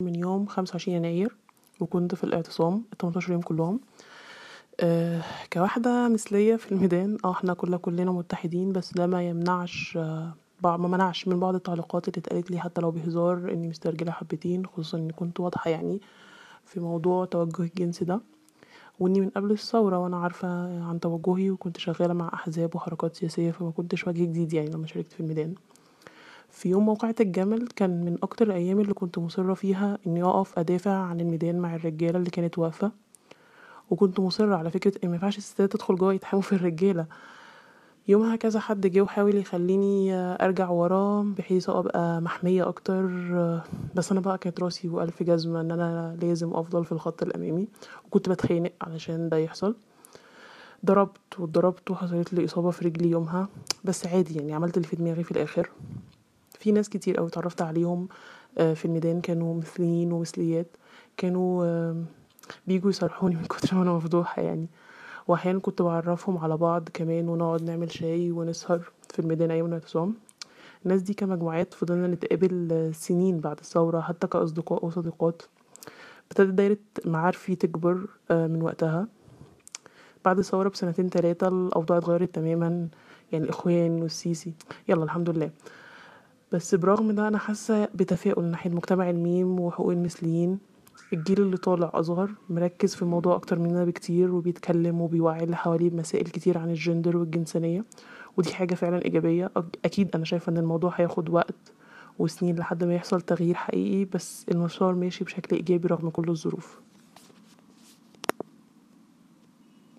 من يوم خمسة وعشرين يناير وكنت في الاعتصام التمنتاشر يوم كلهم أه كواحدة مثلية في الميدان اه احنا كلنا كلنا متحدين بس ده ما يمنعش آه، ما منعش من بعض التعليقات اللي اتقالت لي حتى لو بهزار اني مسترجلة حبتين خصوصا اني كنت واضحة يعني في موضوع توجه الجنس ده واني من قبل الثورة وانا عارفة عن توجهي وكنت شغالة مع احزاب وحركات سياسية فما كنتش وجه جديد يعني لما شاركت في الميدان في يوم موقعة الجمل كان من اكتر الايام اللي كنت مصرة فيها اني اقف ادافع عن الميدان مع الرجالة اللي كانت واقفة وكنت مصرة على فكرة ان مينفعش الستات تدخل جوه يتحاموا في الرجالة يومها كذا حد جه وحاول يخليني ارجع وراه بحيث ابقى محمية اكتر بس انا بقى كانت راسي والف جزمة ان انا لازم افضل في الخط الامامي وكنت بتخانق علشان ده يحصل ضربت واتضربت وحصلت لي اصابة في رجلي يومها بس عادي يعني عملت اللي في دماغي في الاخر في ناس كتير اوي اتعرفت عليهم آه، في الميدان كانوا مثليين ومثليات كانوا آه، بيجوا يصرحوني من كتر ما انا مفضوحة يعني واحيانا كنت بعرفهم على بعض كمان ونقعد نعمل شاي ونسهر في الميدان ايام الاعتصام الناس دي كمجموعات فضلنا نتقابل سنين بعد الثورة حتى كأصدقاء وصديقات ابتدت دايرة معارفي تكبر آه، من وقتها بعد الثورة بسنتين تلاتة الأوضاع اتغيرت تماما يعني الإخوان والسيسي يلا الحمد لله بس برغم ده أنا حاسة بتفاؤل ناحية مجتمع الميم وحقوق المثليين الجيل اللي طالع أصغر مركز في الموضوع أكتر مننا بكتير وبيتكلم وبيوعي اللي حواليه بمسائل كتير عن الجندر والجنسانية ودي حاجة فعلا إيجابية أك- أكيد أنا شايفة إن الموضوع هياخد وقت وسنين لحد ما يحصل تغيير حقيقي بس المسار ماشي بشكل إيجابي رغم كل الظروف